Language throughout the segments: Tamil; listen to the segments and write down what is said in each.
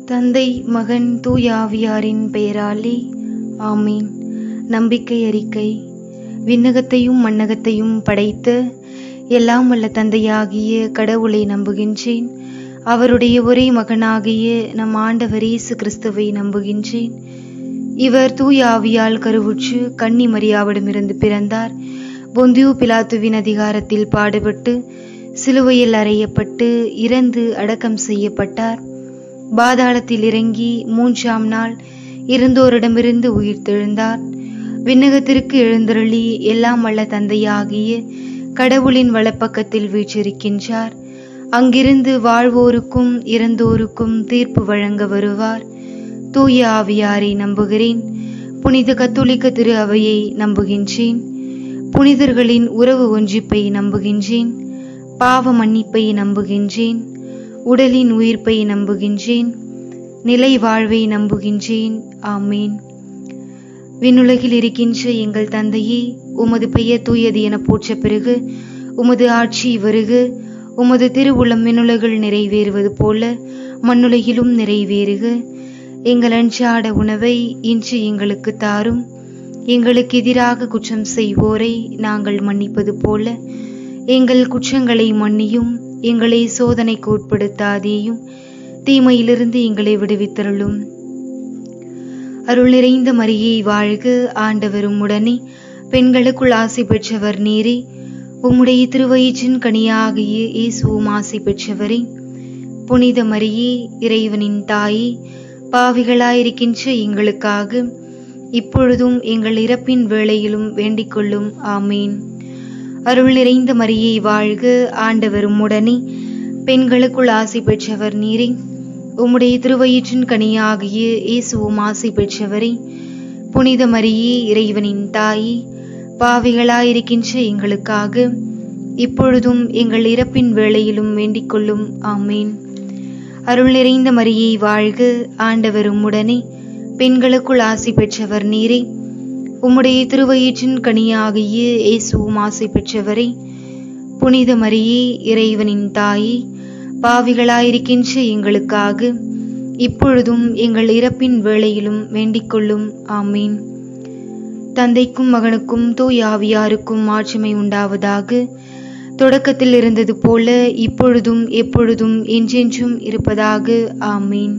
தந்தை மகன் தூய ஆவியாரின் பெயராலே ஆமீன் நம்பிக்கை அறிக்கை விண்ணகத்தையும் மண்ணகத்தையும் படைத்த எல்லாம் வல்ல தந்தையாகிய கடவுளை நம்புகின்றேன் அவருடைய ஒரே மகனாகிய நம் ஆண்டவர் இயேசு கிறிஸ்துவை நம்புகின்றேன் இவர் தூய ஆவியால் கருவுற்று கன்னி மரியாவிடமிருந்து பிறந்தார் பொந்தியு பிலாத்துவின் அதிகாரத்தில் பாடுபட்டு சிலுவையில் அறையப்பட்டு இறந்து அடக்கம் செய்யப்பட்டார் பாதாளத்தில் இறங்கி மூன்றாம் நாள் இருந்தோரிடமிருந்து உயிர்த்தெழுந்தார் விண்ணகத்திற்கு எழுந்தருளி எல்லாம் வல்ல தந்தையாகிய கடவுளின் வலப்பக்கத்தில் வீற்றிருக்கின்றார் அங்கிருந்து வாழ்வோருக்கும் இறந்தோருக்கும் தீர்ப்பு வழங்க வருவார் தூய ஆவியாரை நம்புகிறேன் புனித கத்தோலிக்க திரு அவையை நம்புகின்றேன் புனிதர்களின் உறவு ஒன்றிப்பை நம்புகின்றேன் பாவ மன்னிப்பை நம்புகின்றேன் உடலின் உயிர்ப்பை நம்புகின்றேன் நிலை வாழ்வை நம்புகின்றேன் ஆமேன் விண்ணுலகில் இருக்கின்ற எங்கள் தந்தையே உமது பெயர் தூயது என போற்ற பிறகு உமது ஆட்சி வருக உமது திருவுளம் விண்ணுலகில் நிறைவேறுவது போல மண்ணுலகிலும் நிறைவேறுக எங்கள் அன்றாட உணவை இன்று எங்களுக்கு தாரும் எங்களுக்கு எதிராக குற்றம் செய்வோரை நாங்கள் மன்னிப்பது போல எங்கள் குற்றங்களை மன்னியும் எங்களை சோதனைக்கு உட்படுத்தாதேயும் தீமையிலிருந்து எங்களை விடுவித்தருளும் அருள் நிறைந்த மரியை வாழ்க ஆண்டவரும் உடனே பெண்களுக்குள் ஆசை பெற்றவர் நீரே உம்முடைய திருவயிற்றின் கனியாகிய இயேசுவும் ஆசை பெற்றவரே புனித மரியே இறைவனின் தாயே பாவிகளாயிருக்கின்ற எங்களுக்காக இப்பொழுதும் எங்கள் இறப்பின் வேளையிலும் வேண்டிக் கொள்ளும் ஆமேன் அருள் நிறைந்த மரியை வாழ்க ஆண்டவரும் உடனே பெண்களுக்குள் ஆசை பெற்றவர் நீரே உம்முடைய திருவயிற்றின் கனியாகிய இயேசுவும் ஆசை பெற்றவரே புனித மரியே இறைவனின் தாயே பாவிகளாயிருக்கின்ற எங்களுக்காக இப்பொழுதும் எங்கள் இறப்பின் வேளையிலும் வேண்டிக் கொள்ளும் ஆமேன் அருள் நிறைந்த மரியை வாழ்க ஆண்டவரும் உடனே பெண்களுக்குள் ஆசை பெற்றவர் நீரே உம்முடைய திருவயிற்றின் கனியாகிய இயேசுவும் ஆசை பெற்றவரே புனித மரியே இறைவனின் தாயே பாவிகளாயிருக்கின்ற எங்களுக்காக இப்பொழுதும் எங்கள் இறப்பின் வேளையிலும் வேண்டிக் கொள்ளும் ஆமீன் தந்தைக்கும் மகனுக்கும் தூய் ஆவியாருக்கும் ஆட்சிமை உண்டாவதாக தொடக்கத்தில் இருந்தது போல இப்பொழுதும் எப்பொழுதும் என்றென்றும் இருப்பதாக ஆமீன்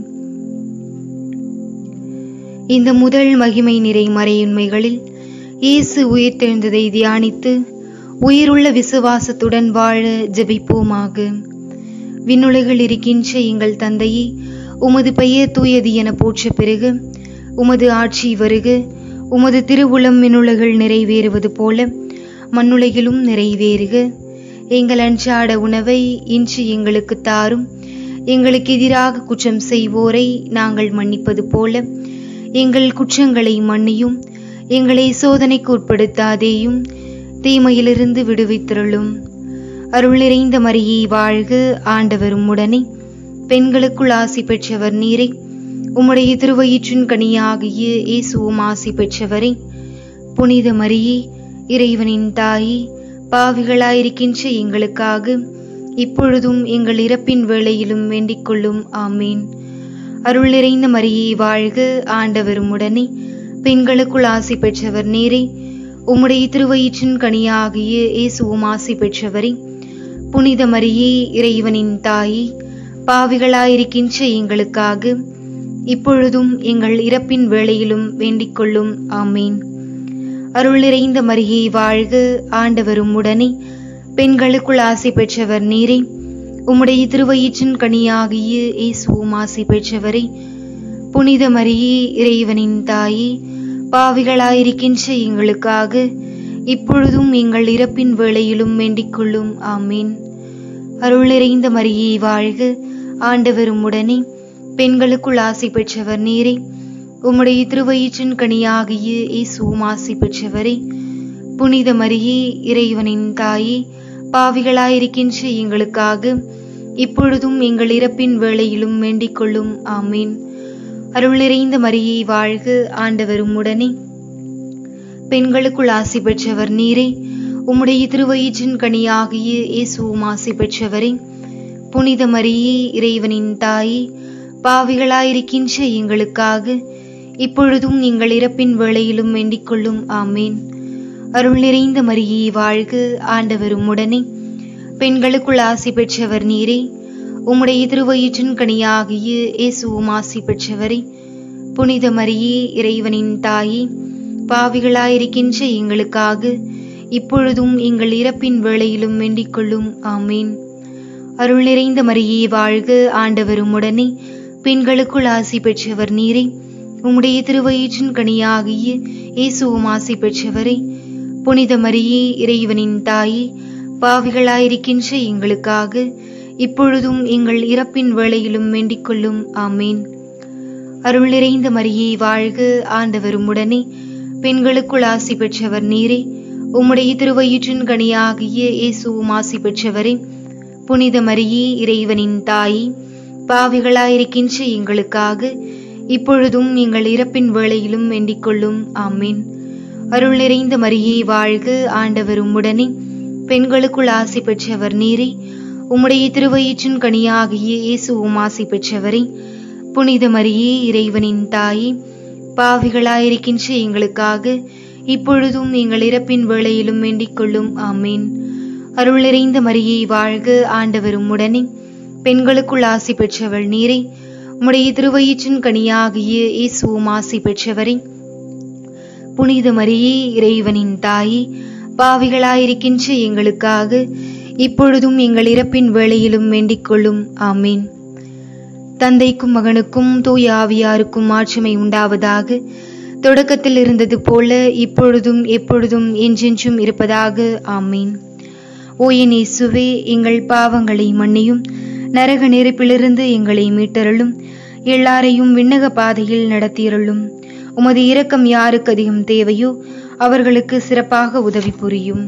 இந்த முதல் மகிமை நிறை மறையுண்மைகளில் இயேசு உயிர்த்தெழுந்ததை தியானித்து உயிருள்ள விசுவாசத்துடன் வாழ ஜெபிப்போமாக விண்ணுலகில் இருக்கின்ற எங்கள் தந்தையே உமது பெயர் தூயது என போற்ற பிறகு உமது ஆட்சி வருக உமது திருவுளம் விண்ணுலகில் நிறைவேறுவது போல மண்ணுலகிலும் நிறைவேறுக எங்கள் அன்றாட உணவை இன்று எங்களுக்கு தாரும் எங்களுக்கு எதிராக குற்றம் செய்வோரை நாங்கள் மன்னிப்பது போல எங்கள் குற்றங்களை மன்னியும் எங்களை சோதனைக்கு உட்படுத்தாதேயும் தீமையிலிருந்து விடுவித்திரளும் அருள் நிறைந்த மரியை வாழ்க ஆண்டவரும் உடனே பெண்களுக்குள் ஆசி பெற்றவர் நீரை உம்முடைய திருவயிற்றின் கனியாகிய இயேசுவும் ஆசி பெற்றவரே புனித மரியே இறைவனின் தாயே பாவிகளாயிருக்கின்ற எங்களுக்காக இப்பொழுதும் எங்கள் இறப்பின் வேளையிலும் வேண்டிக் கொள்ளும் ஆமேன் அருள் நிறைந்த மரியை வாழ்க ஆண்டவரும் உடனே பெண்களுக்குள் ஆசி பெற்றவர் நீரே உம்முடைய திருவயிற்றின் கனியாகிய இயேசுவும் ஆசி பெற்றவரே புனித மரியே இறைவனின் தாயே பாவிகளாயிருக்கின்ற எங்களுக்காக இப்பொழுதும் எங்கள் இறப்பின் வேளையிலும் வேண்டிக் கொள்ளும் ஆமேன் அருள் நிறைந்த மரியை வாழ்க ஆண்டவரும் உடனே பெண்களுக்குள் ஆசி பெற்றவர் நீரே உம்முடைய திருவயிற்றின் கனியாகிய இயேசுவும் ஆசி பெற்றவரே புனித மரியே இறைவனின் தாயே பாவிகளாயிருக்கின்ற எங்களுக்காக இப்பொழுதும் எங்கள் இறப்பின் வேளையிலும் வேண்டிக் கொள்ளும் ஆமேன் அருள் நிறைந்த மரியை வாழ்க ஆண்டவரும் உடனே பெண்களுக்குள் ஆசி பெற்றவர் நீரே உம்முடைய திருவயிற்றின் கனியாகிய இயேசுவும் ஆசி பெற்றவரே புனித மரியே இறைவனின் தாயே பாவிகளாயிருக்கின்ற எங்களுக்காக இப்பொழுதும் எங்கள் இறப்பின் வேளையிலும் வேண்டிக் கொள்ளும் ஆமேன் அருள் நிறைந்த மரியை வாழ்க ஆண்டவரும் உடனே பெண்களுக்குள் ஆசி பெற்றவர் நீரே உம்முடைய திருவயிற்றின் கனியாகிய இயேசுவும் ஆசி பெற்றவரே புனித மரியே இறைவனின் தாயே பாவிகளாயிருக்கின்ற எங்களுக்காக இப்பொழுதும் எங்கள் இறப்பின் வேளையிலும் வேண்டிக் கொள்ளும் ஆமேன் அருள் நிறைந்த மரியே வாழ்க ஆண்டவர் உம்முடனே பெண்களுக்குள் ஆசி பெற்றவர் நீரே உம்முடைய திருவயிற்றின் கனியாகிய இயேசுவும் ஆசி பெற்றவரே புனித மரியே இறைவனின் தாயே பாவிகளாயிருக்கின்ற எங்களுக்காக இப்பொழுதும் எங்கள் இறப்பின் வேளையிலும் வேண்டிக் கொள்ளும் ஆமேன் அருள் நிறைந்த மரியே வாழ்க ஆண்டவர் உம்முடனே பெண்களுக்குள் ஆசி பெற்றவர் நீரே உம்முடைய திருவயிற்றின் கனியாகிய இயேசுவும் ஆசி பெற்றவரே புனித மரியே இறைவனின் தாயே பாவிகளாயிருக்கின்ற எங்களுக்காக இப்பொழுதும் எங்கள் இறப்பின் வேளையிலும் வேண்டிக் கொள்ளும் ஆமேன் அருள் நிறைந்த மரியே வாழ்க ஆண்டவர் உம்முடனே பெண்களுக்குள் ஆசி பெற்றவர் நீரே உம்முடைய திருவயிற்றின் கனியாகிய இயேசுவும் ஆசி பெற்றவரே புனித மரியே இறைவனின் தாயே பாவிகளாயிருக்கின்ற எங்களுக்காக இப்பொழுதும் எங்கள் இறப்பின் வேளையிலும் வேண்டிக் கொள்ளும் ஆமேன் அருள் நிறைந்த மரியே வாழ்க ஆண்டவர் உம்முடனே பெண்களுக்குள் ஆசி பெற்றவர் நீரே உம்முடைய திருவயிற்றின் கனியாகிய இயேசுவும் ஆசி பெற்றவரே புனித மரியே இறைவனின் தாயே பாவிகளாயிருக்கின்ற எங்களுக்காக இப்பொழுதும் எங்கள் இறப்பின் வேளையிலும் வேண்டிக் கொள்ளும் ஆமேன் அருள் நிறைந்த மரியே வாழ்க ஆண்டவர் உம்முடனே பெண்களுக்குள் ஆசி பெற்றவள் நீரே உம்முடைய திருவயிற்றின் கனியாகிய இயேசுவும் ஆசி பெற்றவரே புனித மரியே இறைவனின் தாயே பாவிகளாயிருக்கின்ற எங்களுக்காக இப்பொழுதும் எங்கள் இறப்பின் வேளையிலும் வேண்டிக் கொள்ளும் ஆமேன் தந்தைக்கும் மகனுக்கும் தூய ஆவியாருக்கும் ஆட்சிமை உண்டாவதாக தொடக்கத்தில் இருந்தது போல இப்பொழுதும் எப்பொழுதும் என்றென்றும் இருப்பதாக ஆமீன் ஓ என் இயேசுவே எங்கள் பாவங்களை மன்னியும் நரக நெருப்பிலிருந்து எங்களை மீட்டருளும் எல்லாரையும் விண்ணக பாதையில் நடத்தியருளும் உமது இரக்கம் யாருக்கு அதிகம் தேவையோ அவர்களுக்கு சிறப்பாக உதவி புரியும்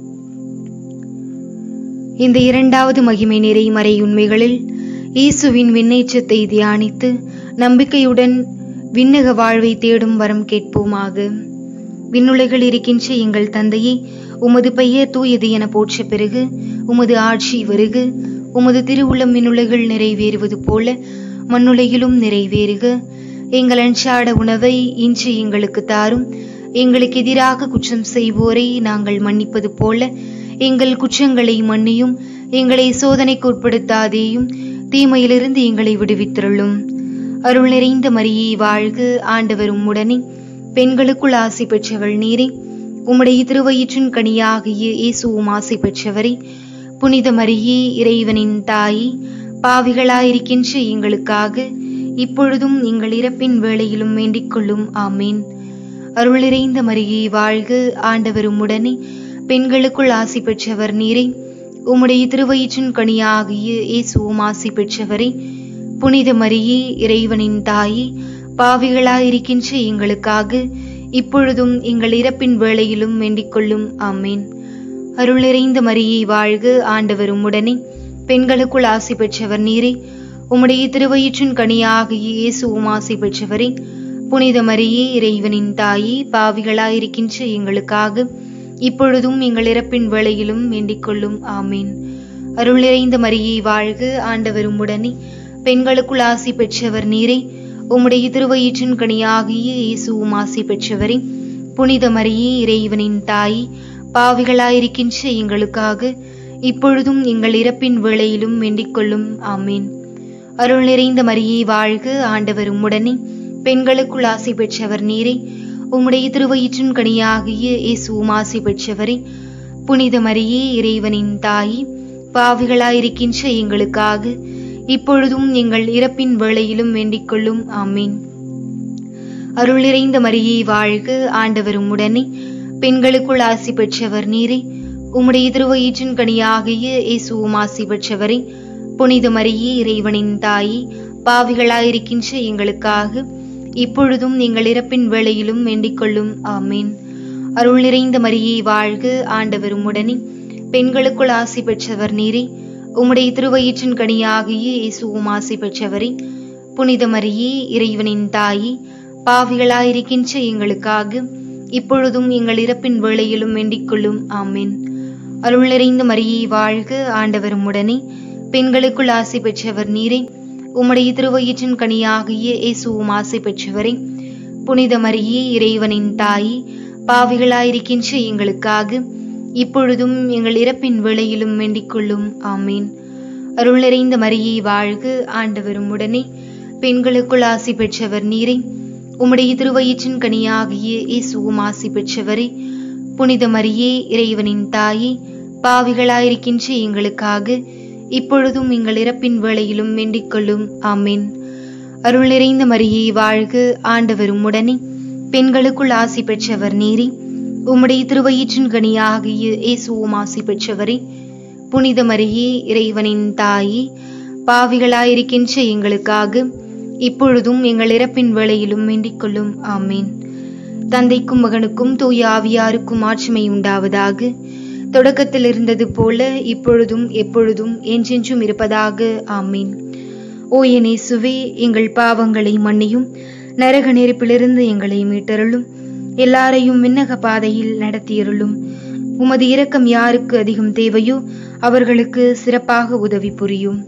இந்த இரண்டாவது மகிமை நிறை மறை உண்மைகளில் இயேசுவின் விண்ணேற்றத்தை தியானித்து நம்பிக்கையுடன் விண்ணக வாழ்வை தேடும் வரம் கேட்போமாக விண்ணுலைகள் இருக்கின்ற எங்கள் தந்தையே உமது பெயர் தூயது என போற்ற பிறகு உமது ஆட்சி வருக உமது திருவுளம் விண்ணுலைகள் நிறைவேறுவது போல மண்ணுலையிலும் நிறைவேறுக எங்கள் அன்றாட உணவை இன்று எங்களுக்கு தாரும் எங்களுக்கு எதிராக குற்றம் செய்வோரை நாங்கள் மன்னிப்பது போல எங்கள் குற்றங்களை மன்னியும் எங்களை சோதனைக்கு உட்படுத்தாதேயும் தீமையிலிருந்து எங்களை விடுவித்தருளும் அருள் நிறைந்த மரியே வாழ்க ஆண்டவர் உம்முடனே பெண்களுக்குள் ஆசி பெற்றவள் நீரே உம்முடைய திருவயிற்றின் கனியாகிய இயேசுவும் ஆசி பெற்றவரே புனித மரியே இறைவனின் தாயே பாவிகளாயிருக்கின்ற எங்களுக்காக இப்பொழுதும் எங்கள் இறப்பின் வேளையிலும் வேண்டிக் கொள்ளும் ஆமேன் அருள் நிறைந்த மரியே வாழ்க ஆண்டவர் உம்முடனே பெண்களுக்குள் ஆசி பெற்றவர் நீரே உம்முடைய திருவயிற்றின் கனியாகிய இயேசுவும் ஆசி பெற்றவரே புனித மரியே இறைவனின் தாயே பாவிகளாயிருக்கின்ற எங்களுக்காக இப்பொழுதும் எங்கள் இறப்பின் வேளையிலும் வேண்டிக் கொள்ளும் ஆமேன் அருள் நிறைந்த மரியே வாழ்க ஆண்டவர் உம்முடனே பெண்களுக்குள் ஆசி பெற்றவர் நீரே உம்முடைய திருவயிற்றின் கனியாகிய இயேசுவும் ஆசி பெற்றவரே புனித மரியே இறைவனின் தாயே பாவிகளாயிருக்கின்ற எங்களுக்காக இப்பொழுதும் எங்கள் இறப்பின் வேளையிலும் வேண்டிக் கொள்ளும் ஆமேன் அருள் நிறைந்த மரியே வாழ்க ஆண்டவர் உம்முடனே பெண்களுக்குள் ஆசி பெற்றவர் நீரே உம்முடைய திருவயிற்றின் கனியாகிய இயேசுவும் ஆசி பெற்றவரே புனித மரியே இறைவனின் தாயே பாவிகளாயிருக்கின்ற எங்களுக்காக இப்பொழுதும் எங்கள் இறப்பின் வேளையிலும் வேண்டிக் கொள்ளும் ஆமேன் அருள் நிறைந்த மரியே வாழ்க ஆண்டவர் உம்முடனே பெண்களுக்குள் ஆசி பெற்றவர் நீரே உம்முடைய திருவயிற்றின் கனியாகிய இயேசுவும் ஆசி பெற்றவரே புனித மரியே இறைவனின் தாயே பாவிகளாயிருக்கின்ற எங்களுக்காக இப்பொழுதும் எங்கள் இறப்பின் வேளையிலும் வேண்டிக் கொள்ளும் ஆமீன் அருள் நிறைந்த மரியே வாழ்க ஆண்டவர் உம்முடனே பெண்களுக்குள் ஆசி பெற்றவர் நீரே உம்முடைய திருவயிற்றின் கனியாகிய இயேசுவும் ஆசி பெற்றவரே புனித மரியே இறைவனின் தாயே பாவிகளாயிருக்கின்ற எங்களுக்காக இப்பொழுதும் எங்கள் இறப்பின் வேளையிலும் வேண்டிக் கொள்ளும் ஆமேன் அருள் நிறைந்த மரியே வாழ்க ஆண்டவர் உம்முடனே பெண்களுக்குள் ஆசி பெற்றவர் நீரே உம்முடைய திருவயிற்றின் கனியாகிய இயேசுவும் ஆசி பெற்றவரே புனித மரியே இறைவனின் தாயே பாவிகளாயிருக்கின்ற எங்களுக்காக இப்பொழுதும் எங்கள் இறப்பின் வேளையிலும் வேண்டிக் கொள்ளும் ஆமேன் அருள் நிறைந்த மரியே வாழ்க ஆண்டவர் உம்முடனே பெண்களுக்குள் ஆசி பெற்றவர் நீரே உம்முடைய திருவயிற்றின் கனியாகிய இயேசுவும் ஆசை பெற்றவரே புனித மரியே இறைவனின் தாயி பாவிகளாயிருக்கின்ற எங்களுக்காக இப்பொழுதும் எங்கள் இறப்பின் வேளையிலும் வேண்டிக் கொள்ளும் ஆமீன் அருள் நிறைந்த மரியை வாழ்க ஆண்டவரும் உடனே பெண்களுக்குள் ஆசி பெற்றவர் நீரே உம்முடைய திருவயிற்றின் கனியாகிய இயேசுவும் ஆசி பெற்றவரே புனித மரியே இறைவனின் தாயே பாவிகளாயிருக்கின்ற எங்களுக்காக இப்பொழுதும் எங்கள் இறப்பின் வேளையிலும் வேண்டிக் கொள்ளும் ஆமீன் அருள் நிறைந்த மரியை வாழ்க ஆண்டவரும் உடனே பெண்களுக்குள் ஆசி பெற்றவர் நீரே உம்முடைய திருவயிற்றின் கனியாகிய இயேசுவும் ஆசி பெற்றவரே புனித மரியே இறைவனின் தாயே பாவிகளாயிருக்கின்ற எங்களுக்காக இப்பொழுதும் எங்கள் இறப்பின் வேளையிலும் வேண்டிக் கொள்ளும் ஆமீன் தந்தைக்கும் மகனுக்கும் தூய ஆவியாருக்கும் ஆட்சிமை உண்டாவதாக தொடக்கத்தில் இருந்தது போல இப்பொழுதும் எப்பொழுதும் என்றென்றும் இருப்பதாக ஆமீன் ஓ இயேசுவே எங்கள் பாவங்களை மன்னியும் நரக நெருப்பிலிருந்து எங்களை மீட்டருளும் எல்லாரையும் விண்ணக பாதையில் நடத்தியருளும் உமது இரக்கம் யாருக்கு அதிகம் தேவையோ அவர்களுக்கு சிறப்பாக உதவி புரியும்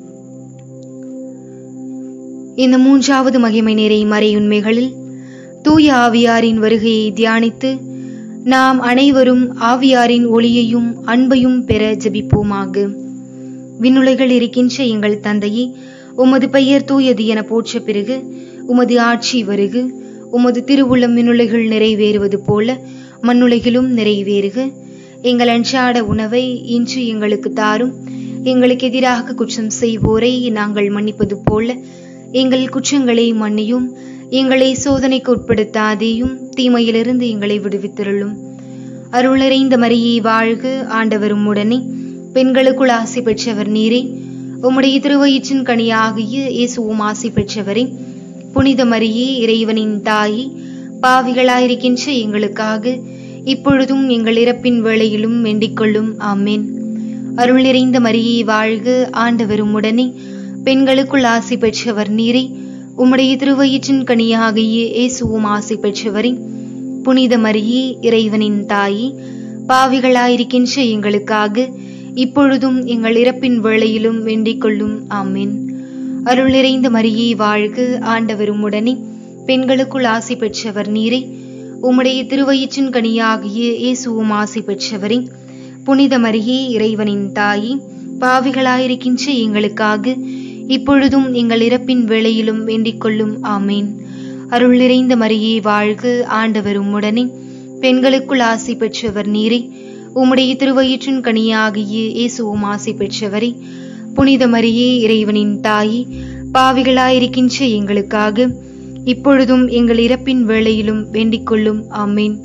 இந்த மூன்றாவது மகிமை நிறை மறையுண்மைகளில் தூய ஆவியாரின் வருகையை தியானித்து நாம் அனைவரும் ஆவியாரின் ஒளியையும் அன்பையும் பெற ஜெபிப்போமாக விண்ணுலைகள் இருக்கின்ற எங்கள் தந்தையே உமது பெயர் தூயது என போற்ற பிறகு உமது ஆட்சி வருகு உமது திருவுள்ளம் விண்ணுலைகள் நிறைவேறுவது போல மண்ணுலகிலும் நிறைவேறுக எங்கள் அன்றாட உணவை இன்று எங்களுக்கு தாரும் எங்களுக்கு எதிராக குற்றம் செய்வோரை நாங்கள் மன்னிப்பது போல எங்கள் குற்றங்களை மன்னியும் எங்களை சோதனைக்கு உட்படுத்தாதேயும் தீமையிலிருந்து எங்களை விடுவித்திருளும் அருள் நிறைந்த மரியை வாழ்க ஆண்டவரும் உடனே பெண்களுக்குள் ஆசை பெற்றவர் நீரே உம்முடைய திருவயிற்றின் கனியாகிய இயேசுவும் ஆசை பெற்றவரே புனித மரியே இறைவனின் தாயே பாவிகளாயிருக்கின்ற எங்களுக்காக இப்பொழுதும் எங்கள் இறப்பின் வேளையிலும் வேண்டிக் கொள்ளும் ஆமேன் அருள் நிறைந்த மரியை வாழ்க ஆண்டவரும் உடனே பெண்களுக்குள் ஆசை பெற்றவர் நீரே உம்முடைய திருவயிற்றின் கனியாகிய இயேசுவும் ஆசை பெற்றவரே புனித மரியே இறைவனின் தாயே பாவிகளாயிருக்கின்ற எங்களுக்காக இப்பொழுதும் எங்கள் இறப்பின் வேளையிலும் வேண்டிக் கொள்ளும் ஆமேன் அருள் நிறைந்த மரியை வாழ்க ஆண்டவரும் உடனே பெண்களுக்குள் ஆசை பெற்றவர் நீரே உம்முடைய திருவயிற்றின் கனியாகிய இயேசுவும் ஆசை பெற்றவரே புனித மரியே இறைவனின் தாயே பாவிகளாயிருக்கின்ற எங்களுக்காக இப்பொழுதும் எங்கள் இறப்பின் வேளையிலும் வேண்டிக் கொள்ளும் ஆமேன் அருள் நிறைந்த மரியே வாழ்க ஆண்டவரும் உடனே பெண்களுக்குள் ஆசை பெற்றவர் நீரே உம்முடைய திருவயிற்றின் கனியாகிய இயேசுவும் ஆசை பெற்றவரே புனித மரியே இறைவனின் தாயே பாவிகளாயிருக்கின்ற எங்களுக்காக இப்பொழுதும் எங்கள் இறப்பின் வேளையிலும் வேண்டிக் கொள்ளும் ஆமேன்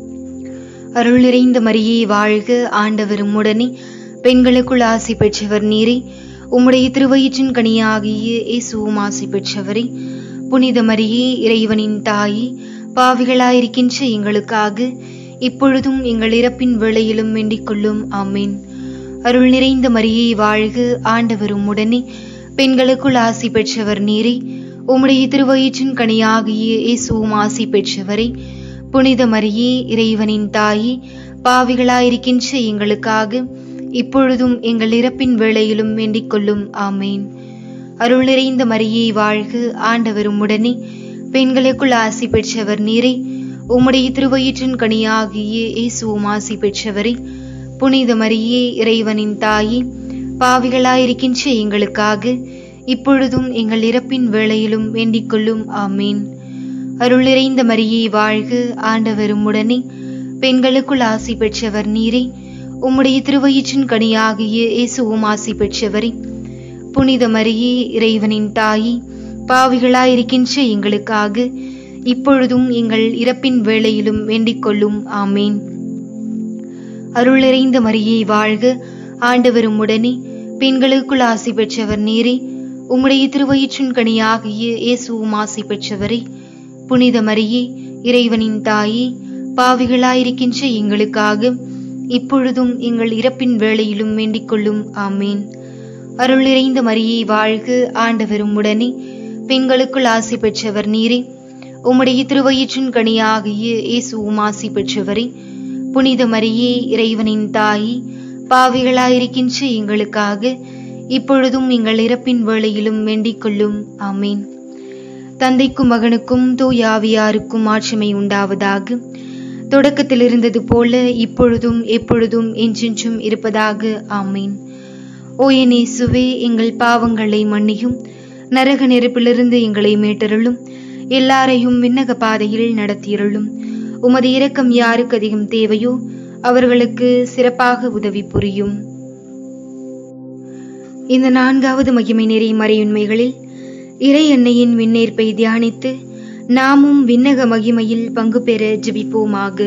அருள் நிறைந்த மரியே வாழ்க ஆண்டவரும் உடனே பெண்களுக்குள் ஆசை பெற்றவர் நீரே உம்முடைய திருவயிற்றின் கனியாகிய இயேசுவும் ஆசை பெற்றவரே புனித மரியே இறைவனின் தாயே பாவிகளாயிருக்கின்ற எங்களுக்காக இப்பொழுதும் எங்கள் இறப்பின் வேளையிலும் வேண்டிக் கொள்ளும் ஆமேன் அருள் நிறைந்த மரியே வாழ்க ஆண்டவரும் உடனே பெண்களுக்குள் ஆசி பெற்றவர் நீரே உம்முடைய திருவயிற்றின் கனியாகிய இயேசுவும் ஆசி பெற்றவரே புனித மரியே இறைவனின் தாயே பாவிகளாயிருக்கின்ற எங்களுக்காக இப்பொழுதும் எங்கள் இறப்பின் வேளையிலும் வேண்டிக் கொள்ளும் ஆமேன் அருள் நிறைந்த மரியே வாழ்க ஆண்டவரும் உடனே பெண்களுக்குள் ஆசி பெற்றவர் நீரே உம்முடைய திருவயிற்றின் கனியாகிய இயேசுவும் ஆசி பெற்றவரே புனித மரியே இறைவனின் தாயே பாவிகளாயிருக்கின்ற எங்களுக்காக இப்பொழுதும் எங்கள் இறப்பின் வேளையிலும் வேண்டிக் கொள்ளும் ஆமேன் அருள் நிறைந்த மரியே வாழ்க ஆண்டவரும் உடனே பெண்களுக்குள் ஆசி பெற்றவர் நீரே உம்முடைய திருவயிற்றின் கனியாகிய இயேசுவும் ஆசி பெற்றவரே புனித மரியே இறைவனின் தாயே பாவிகளாயிருக்கின்ற எங்களுக்காக இப்பொழுதும் எங்கள் இறப்பின் வேளையிலும் வேண்டிக் கொள்ளும் ஆமேன் அருள் நிறைந்த மரியே வாழ்க ஆண்டவரும் உடனே பெண்களுக்குள் ஆசி பெற்றவர் நீரே உம்முடைய திருவயிற்றின் கனியாகிய இயேசுவும் ஆசி பெற்றவரே புனித மரியே இறைவனின் தாயே பாவிகளாயிருக்கின்ற எங்களுக்காக இப்பொழுதும் எங்கள் இறப்பின் வேளையிலும் வேண்டிக் கொள்ளும் ஆமேன் அருள் நிறைந்த மரியே வாழ்க ஆண்டவரும் உடனே பெண்களுக்குள் ஆசி பெற்றவர் நீரே உம்முடைய திருவயிற்றின் கனியாகிய இயேசுவும் ஆசி பெற்றவரே புனித மரியே இறைவனின் தாயே பாவிகளாயிருக்கின்ற எங்களுக்காக இப்பொழுதும் எங்கள் இறப்பின் வேளையிலும் வேண்டிக் கொள்ளும் ஆமீன் தந்தைக்கும் மகனுக்கும் தூய ஆவியாருக்கும் ஆட்சிமை உண்டாவதாக தொடக்கத்தில் இருந்தது போல இப்பொழுதும் எப்பொழுதும் என்றென்றும் இருப்பதாக ஆமீன் ஓ என் இயேசுவே எங்கள் பாவங்களை மன்னியும் நரக நெருப்பிலிருந்து எங்களை மீட்டருளும் எல்லாரையும் விண்ணக பாதையில் நடத்தியருளும் உமது இரக்கம் யாருக்கு அதிகம் தேவையோ அவர்களுக்கு சிறப்பாக உதவி புரியும் இந்த நான்காவது மகிமை நெறி மறையுண்மைகளில் இறை எண்ணெயின் விண்ணேற்பை தியானித்து நாமும் விண்ணக மகிமையில் பங்கு பெற ஜெபிப்போமாக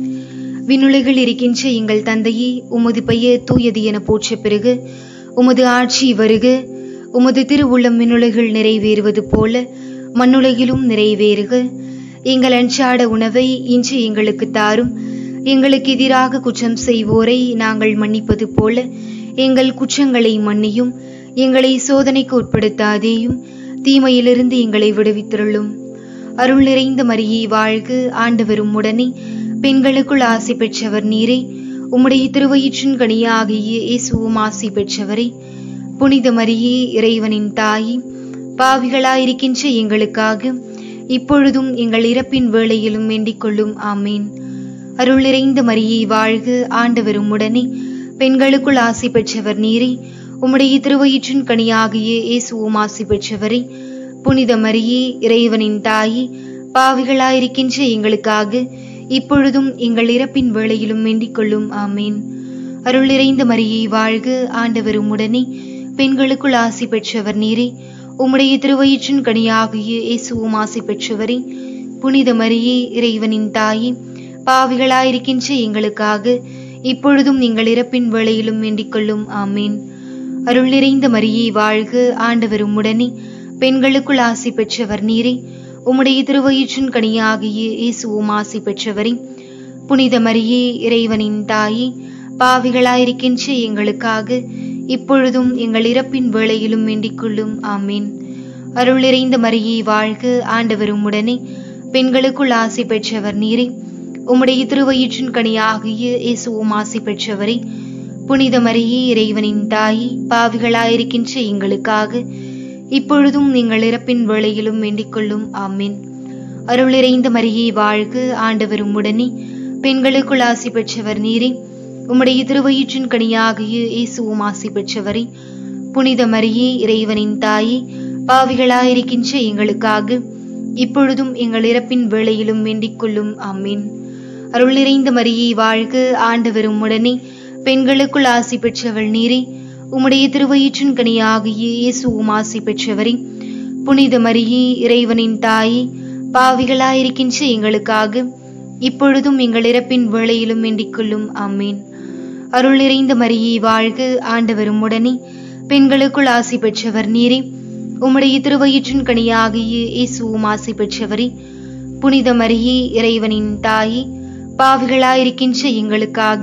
விண்ணுலகில் இருக்கின்ற எங்கள் தந்தையே உமது பெயர் தூயது என போற்ற பிறகு உமது ஆட்சி வருக உமது திருவுள்ளம் விண்ணுலகில் நிறைவேறுவது போல மண்ணுலகிலும் நிறைவேறுக எங்கள் அன்றாட உணவை இன்று எங்களுக்கு தாரும் எங்களுக்கு எதிராக குற்றம் செய்வோரை நாங்கள் மன்னிப்பது போல எங்கள் குற்றங்களை மன்னியும் எங்களை சோதனைக்கு உட்படுத்தாதேயும் தீமையிலிருந்து எங்களை விடுவித்திருளும் அருள் நிறைந்த மரியை வாழ்க ஆண்டவரும் உடனே பெண்களுக்குள் ஆசை பெற்றவர் நீரே உம்முடைய திருவயிற்றின் கனியாகிய இயேசுவும் ஆசை பெற்றவரே புனித மரியே இறைவனின் தாயே பாவிகளாயிருக்கின்ற எங்களுக்காக இப்பொழுதும் எங்கள் இறப்பின் வேளையிலும் வேண்டிக் கொள்ளும் ஆமேன் அருள் நிறைந்த மரியை வாழ்க ஆண்டவரும் உடனே பெண்களுக்குள் ஆசை பெற்றவர் நீரே உம்முடைய திருவயிற்றின் கனியாகிய இயேசுவும் ஆசை பெற்றவரே புனித மரியே இறைவனின் தாயே பாவிகளாயிருக்கின்ற எங்களுக்காக இப்பொழுதும் எங்கள் இறப்பின் வேளையிலும் வேண்டிக் கொள்ளும் ஆமேன் அருள் நிறைந்த மரியை வாழ்க ஆண்டவரும் உடனே பெண்களுக்குள் ஆசை பெற்றவர் நீரே உம்முடைய திருவயிற்றின் கனியாகிய இயேசுவும் ஆசை பெற்றவரே புனித மரியே இறைவனின் தாயே பாவிகளாயிருக்கின்ற எங்களுக்காக இப்பொழுதும் எங்கள் இறப்பின் வேளையிலும் வேண்டிக் கொள்ளும் ஆமேன் அருள் நிறைந்த மரியை வாழ்க ஆண்டவரும் உடனே பெண்களுக்குள் ஆசை பெற்றவர் நீரே உம்முடைய திருவயிற்றின் கனியாகிய இயேசுவும் ஆசை பெற்றவரே புனித மரியே இறைவனின் தாயே பாவிகளாயிருக்கின்ற எங்களுக்காக இப்பொழுதும் எங்கள் இறப்பின் வேளையிலும் வேண்டிக் கொள்ளும் ஆமேன் அருள் நிறைந்த மரியை வாழ்க ஆண்டவரும் உடனே பெண்களுக்குள் ஆசை பெற்றவர் நீரே உம்முடைய திருவயிற்றின் கனியாகிய இயேசுவும் ஆசை பெற்றவரே புனித மரியே இறைவனின் தாயே பாவிகளாயிருக்கின்ற எங்களுக்காக இப்பொழுதும் நீங்கள் இறப்பின் வேளையிலும் வேண்டிக் கொள்ளும் ஆமீன் அருள் நிறைந்த மரியை வாழ்க ஆண்டவரும் உடனே பெண்களுக்குள் ஆசை பெற்றவர் நீரே உம்முடைய திருவயிற்றின் கனியாகிய இயேசுவும் ஆசை பெற்றவரே புனித மரியே இறைவனின் தாயே பாவிகளாயிருக்கின்ற எங்களுக்காக இப்பொழுதும் எங்கள் இறப்பின் வேளையிலும் வேண்டிக் கொள்ளும் ஆமீன் அருள் நிறைந்த மரியை வாழ்க ஆண்டவரும் உடனே பெண்களுக்குள் ஆசை பெற்றவள் நீரே உம்முடைய திருவயிற்றின் கனியாகிய இயேசுவும் ஆசை பெற்றவரே புனித மரியே இறைவனின் தாயே பாவிகளாயிருக்கின்ற எங்களுக்காக இப்பொழுதும் எங்கள் இறப்பின் வேளையிலும் வேண்டிக் கொள்ளும் ஆமீன் அருள் நிறைந்த மரியை வாழ்க ஆண்டவரும் உடனே பெண்களுக்குள் ஆசை பெற்றவர் நீரே உம்முடைய திருவயிற்றின் கனியாகிய இயேசுவும் ஆசை பெற்றவரே புனித மரியே இறைவனின் தாயே பாவிகளாயிருக்கின்ற எங்களுக்காக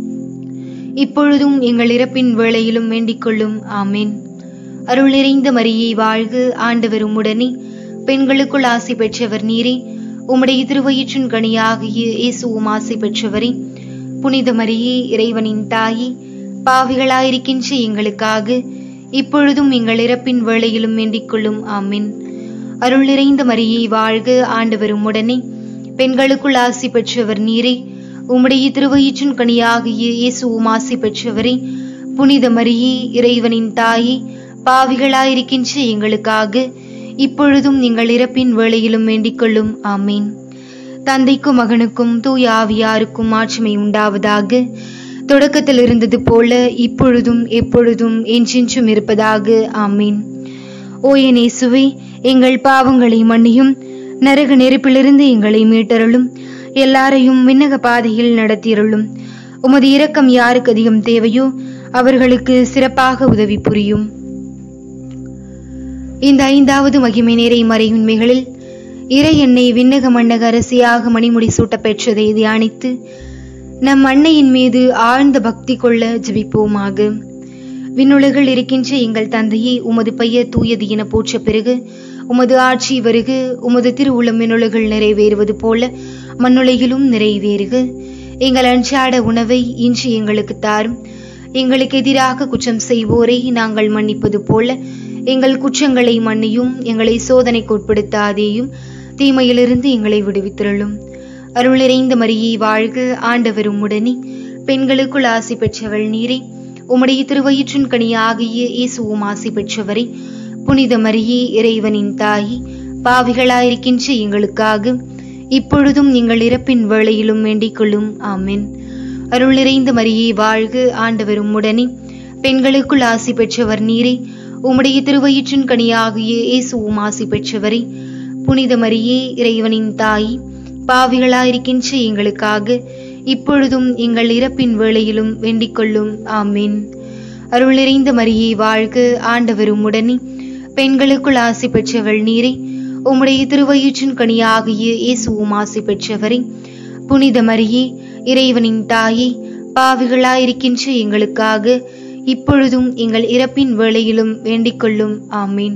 இப்பொழுதும் எங்கள் இறப்பின் வேளையிலும் வேண்டிக் கொள்ளும் ஆமேன் அருள் நிறைந்த மரியை வாழ்க ஆண்டவரும் உடனே பெண்களுக்குள் ஆசை பெற்றவர் நீரே உம்முடைய திருவயிற்றின் கனியாகிய இயேசுவும் ஆசை பெற்றவரே புனித மரியே இறைவனின் தாயே பாவிகளாயிருக்கின்ற எங்களுக்காக இப்பொழுதும் எங்கள் இறப்பின் வேளையிலும் வேண்டிக் கொள்ளும் ஆமீன் அருள் நிறைந்த மரியை வாழ்க ஆண்டவரும் உடனே பெண்களுக்குள் ஆசி பெற்றவர் நீரே உம்முடைய திருவயிற்றின் கனியாகிய இயேசுவும் ஆசி பெற்றவரே புனித மரியே இறைவனின் தாயே பாவிகளாயிருக்கின்ற எங்களுக்காக இப்பொழுதும் எங்கள் இறப்பின் வேளையிலும் வேண்டிக் கொள்ளும் ஆமீன் தந்தைக்கும் மகனுக்கும் தூய ஆவியாருக்கும் ஆட்சிமை உண்டாவதாக தொடக்கத்தில் இருந்தது போல இப்பொழுதும் எப்பொழுதும் என்றென்றும் இருப்பதாக ஆமீன் ஓ என் இயேசுவே எங்கள் பாவங்களை மன்னியும் நரக நெருப்பிலிருந்து எங்களை மீட்டருளும் எல்லாரையும் விண்ணக பாதையில் நடத்தியருளும் உமது இரக்கம் யாருக்கு அதிகம் தேவையோ அவர்களுக்கு சிறப்பாக உதவி புரியும் இந்த ஐந்தாவது மகிமை நிறை மறை உண்மைகளில் இறை எண்ணெய் விண்ணக மன்னக அரசியாக மணிமுடி சூட்டப் பெற்றதை தியானித்து நம் அன்னையின் மீது ஆழ்ந்த பக்தி கொள்ள ஜெபிப்போமாக விண்ணுலகில் இருக்கின்ற எங்கள் தந்தையே உமது பெயர் தூயது என போற்ற பிறகு உமது ஆட்சி வருக உமது திருவுளம் விண்ணுலகில் நிறைவேறுவது போல மண்ணுலகிலும் நிறைவேறுக எங்கள் அன்றாட உணவை இன்று எங்களுக்கு தாரும் எங்களுக்கு எதிராக குற்றம் செய்வோரை நாங்கள் மன்னிப்பது போல எங்கள் குற்றங்களை மன்னியும் எங்களை சோதனைக்கு உட்படுத்தாதேயும் தீமையிலிருந்து எங்களை விடுவித்திரளும் அருள் நிறைந்த மரியை வாழ்க ஆண்டவரும் உடனே பெண்களுக்குள் ஆசி பெற்றவள் நீரே உம்முடைய திருவயிற்றின் கனியாகிய இயேசுவும் ஆசி பெற்றவரே புனித மரியே இறைவனின் தாயி பாவிகளாயிருக்கின்ற எங்களுக்காக இப்பொழுதும் எங்கள் இறப்பின் வேளையிலும் வேண்டிக் கொள்ளும் ஆமென் அருள் நிறைந்த மரியே வாழ்க ஆண்டவரும் உடனே பெண்களுக்குள் ஆசி பெற்றவர் நீரே உம்முடைய திருவயிற்றின் கனியாகிய இயேசுவும் ஆசி பெற்றவரே புனித மரியே இறைவனின் தாயி பாவிகளாயிருக்கின்ற எங்களுக்காக இப்பொழுதும் எங்கள் இறப்பின் வேளையிலும் வேண்டிக் கொள்ளும் ஆமென் அருள் நிறைந்த மரியே வாழ்க ஆண்டவரும் உடனே பெண்களுக்குள் ஆசி பெற்றவள் நீரே உம்முடைய திருவயிற்றின் கனியாகிய இயேசுவும் ஆசி பெற்றவரே புனித மரியே இறைவனின் தாயே பாவிகளாயிருக்கின்ற எங்களுக்காக இப்பொழுதும் எங்கள் இறப்பின் வேளையிலும் வேண்டிக் கொள்ளும் ஆமீன்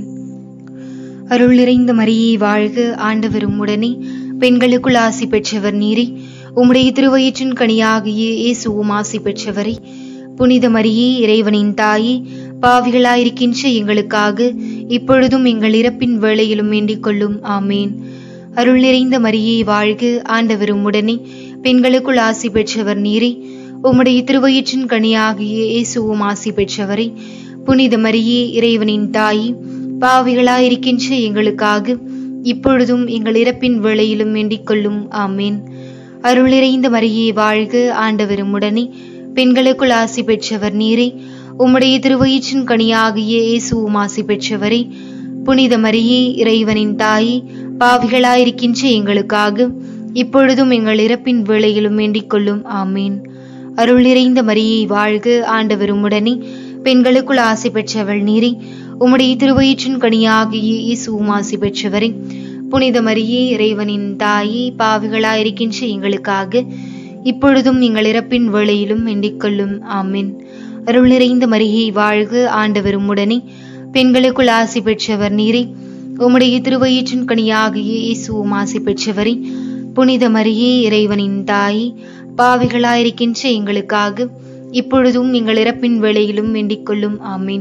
அருள் நிறைந்த மரியே வாழ்க ஆண்டவரும் உடனே பெண்களுக்குள் ஆசி பெற்றவர் நீரே உம்முடைய திருவயிற்றின் கனியாகிய இயேசுவும் ஆசி பெற்றவரே புனித மரியே இறைவனின் தாயே பாவிகளாயிருக்கின்ற எங்களுக்காக இப்பொழுதும் எங்கள் இறப்பின் வேளையிலும் வேண்டிக் கொள்ளும் ஆமேன் அருள் நிறைந்த மரியே வாழ்க ஆண்டவரும் உடனே பெண்களுக்குள் ஆசி பெற்றவர் நீரே உம்முடைய திருவயிற்றின் கனியாகிய இயேசுவும் ஆசி பெற்றவரே புனித மரியே இறைவனின் தாயே பாவிகளாயிருக்கின்ற எங்களுக்காக இப்பொழுதும் எங்கள் இறப்பின் வேளையிலும் வேண்டிக் கொள்ளும் ஆமேன் அருள் நிறைந்த மரியே வாழ்க ஆண்டவரும் உடனே பெண்களுக்குள் ஆசி பெற்றவர் நீரே உம்முடைய திருவயிற்றின் கனியாகிய இயேசுவும் ஆசி பெற்றவரே புனித மரியே இறைவனின் தாயே பாவிகளாயிருக்கின்ற எங்களுக்காக இப்பொழுதும் எங்கள் இறப்பின் வேளையிலும் வேண்டிக் கொள்ளும் ஆமேன் அருள் நிறைந்த மரியே வாழ்க ஆண்டவரும் உடனே பெண்களுக்குள் ஆசி பெற்றவள் நீரே உம்முடைய திருவயிற்றின் கனியாகிய இயேசுவும் ஆசி பெற்றவரே புனித மரியே இறைவனின் தாயே பாவிகளாயிருக்கின்ற எங்களுக்காக இப்பொழுதும் எங்கள் இறப்பின் வேளையிலும் வேண்டிக் கொள்ளும் ஆமென் அருள் நிறைந்த மரியே வாழ்க ஆண்டவரும் உடனே பெண்களுக்குள் ஆசி பெற்றவர் நீரே உம்முடைய திருவயிற்றின் கனியாகிய இயேசுவும் ஆசி பெற்றவரே புனித மரியே இறைவனின் தாயே பாவிகளாயிருக்கின்ற எங்களுக்காக இப்பொழுதும் எங்கள் இறப்பின் வேளையிலும் வேண்டிக் கொள்ளும் ஆமீன்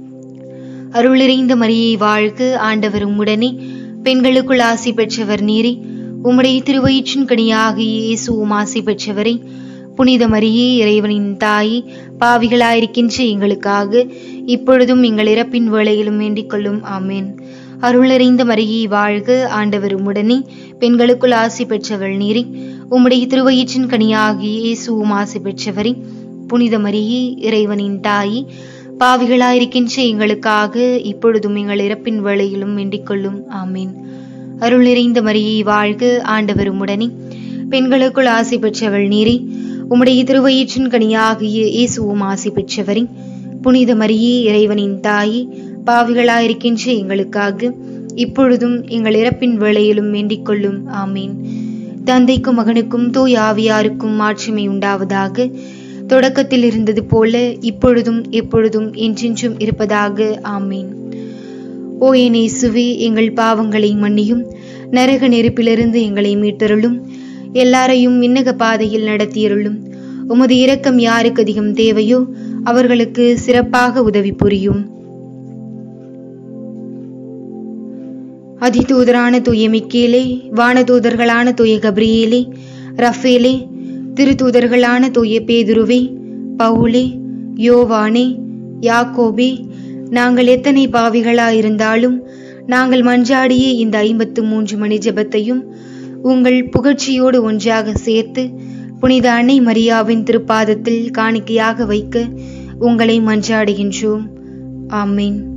அருள் நிறைந்த மரியே வாழ்க ஆண்டவரும் உடனே பெண்களுக்குள் ஆசி பெற்றவர் நீரே உம்முடைய திருவயிற்றின் கனியாகிய இயேசுவும் ஆசி பெற்றவரே புனித மரியே இறைவனின் தாயே பாவிகளாயிருக்கின்ற எங்களுக்காக இப்பொழுதும் எங்கள் இறப்பின் வேளையிலும் வேண்டிக் கொள்ளும் ஆமேன் அருளறிந்த மரியே வாழ்க ஆண்டவரும் உடனே பெண்களுக்குள் ஆசி பெற்றவள் நீரே உம்முடைய திருவயிற்றின் கனியாகிய இயேசுவும் ஆசி பெற்றவரே புனித மரியே இறைவனின் தாயே பாவிகளாயிருக்கின்ற எங்களுக்காக இப்பொழுதும் எங்கள் இறப்பின் வேளையிலும் வேண்டிக் கொள்ளும் ஆமீன் அருள் நிறைந்த மரியே வாழ்க ஆண்டவரும் உடனே பெண்களுக்குள் ஆசி பெற்றவள் நீரே உம்முடைய திருவயிற்றின் கனியாகிய இயேசுவும் ஆசி பெற்றவரே புனித மரியே இறைவனின் தாயே பாவிகளாயிருக்கின்ற எங்களுக்காக இப்பொழுதும் எங்கள் இறப்பின் வேளையிலும் வேண்டிக் கொள்ளும் ஆமீன் தந்தைக்கும் மகனுக்கும் தூய் ஆவியாருக்கும் மாட்சிமை உண்டாவதாக தொடக்கத்தில் இருந்தது போல இப்பொழுதும் எப்பொழுதும் என்றென்றும் இருப்பதாக ஆமீன் ஓ என் இயேசுவே எங்கள் பாவங்களை மன்னியும் நரக நெருப்பிலிருந்து எங்களை மீட்டருளும் எல்லாரையும் விண்ணக பாதையில் நடத்தியருளும் உமது இரக்கம் யாருக்கு அதிகம் தேவையோ அவர்களுக்கு சிறப்பாக உதவி புரியும் அதிதூதரான தூய மிக்கேலே வானதூதர்களான தூய கப்ரியேலே ரஃபேலே திருத்தூதர்களான தூய பேதுருவே பவுலே யோவானே யாக்கோபே நாங்கள் எத்தனை பாவிகளாயிருந்தாலும் நாங்கள் மன்றாடிய இந்த ஐம்பத்து மூன்று மணி ஜெபத்தையும் உங்கள் புகழ்ச்சியோடு ஒன்றாக சேர்த்து புனித அன்னை மரியாவின் திருப்பாதத்தில் காணிக்கையாக வைக்க உங்களை மன்றாடுகின்றோம் ஆமீன்